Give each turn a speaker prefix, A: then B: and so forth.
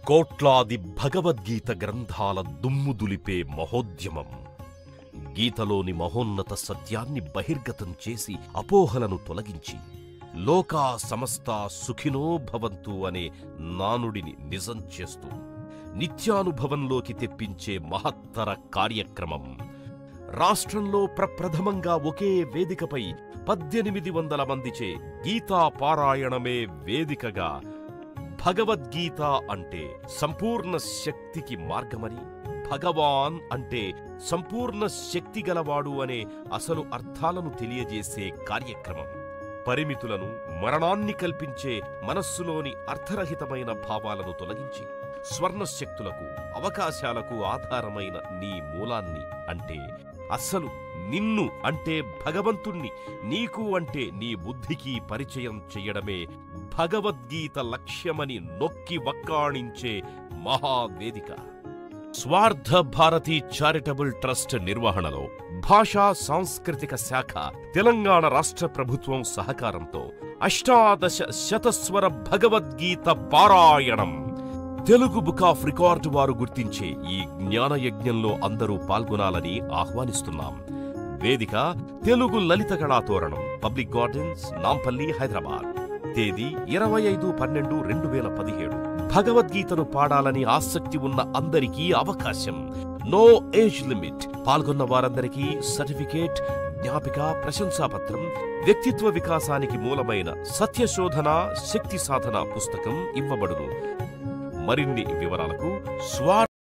A: కోట్లాది భగవద్గీత గ్రంథాల దుమ్ము దులిపే మహోద్యమం గీతలోని మహోన్నత సత్యాన్ని బహిర్గతం చేసి అపోహలను తొలగించి లోకా సమస్త సుఖినో భవంతు అనే నానుడిని నిజం చేస్తూ నిత్యానుభవంలోకి తెప్పించే మహత్తర కార్యక్రమం రాష్ట్రంలో ప్రప్రథమంగా ఒకే వేదికపై పద్దెనిమిది వందల మందిచే గీతా పారాయణమే వేదికగా భగవద్గీత అంటే సంపూర్ణ శక్తికి మార్గమని భగవాన్ అంటే సంపూర్ణ శక్తి గలవాడు అనే అసలు అర్థాలను తెలియజేసే కార్యక్రమం పరిమితులను మరణాన్ని కల్పించే మనస్సులోని అర్థరహితమైన భావాలను తొలగించి స్వర్ణ శక్తులకు అవకాశాలకు ఆధారమైన నీ మూలాన్ని అంటే అస్సలు నిన్ను అంటే భగవంతుణ్ణి నీకు అంటే నీ బుద్ధికి పరిచయం చెయ్యడమే భగవద్గీత లక్ష్యమని నొక్కి వక్కాణించే మహావేదిక స్వార్థ భారతి చారిటబుల్ ట్రస్ట్ నిర్వహణలో భాషా సాంస్కృతిక శాఖ తెలంగాణ రాష్ట్ర ప్రభుత్వం సహకారంతో అష్టాదశ శతస్వర భగవద్గీత పారాయణం తెలుగు బుక్ ఆఫ్ రికార్డు వారు గుర్తించే ఈ జ్ఞాన యజ్ఞంలో అందరూ పాల్గొనాలని ఆహ్వానిస్తున్నాం వేదిక తెలుగు లలిత కళాతోరణం పబ్లిక్ గార్డెన్స్ నాంపల్లి హైదరాబాద్ తేదీ ఇరవై ఐదు పన్నెండు రెండు వేల పదిహేడు భగవద్గీతను పాడాలని ఆసక్తి ఉన్న అందరికీ అవకాశం నో ఏజ్ లిమిట్ పాల్గొన్న వారందరికీ సర్టిఫికేట్ జ్ఞాపిక ప్రశంసాపత్రం వ్యక్తిత్వ వికాసానికి మూలమైన సత్యశోధన శక్తి సాధన పుస్తకం ఇవ్వబడును మరిన్ని వివరాలకు స్వా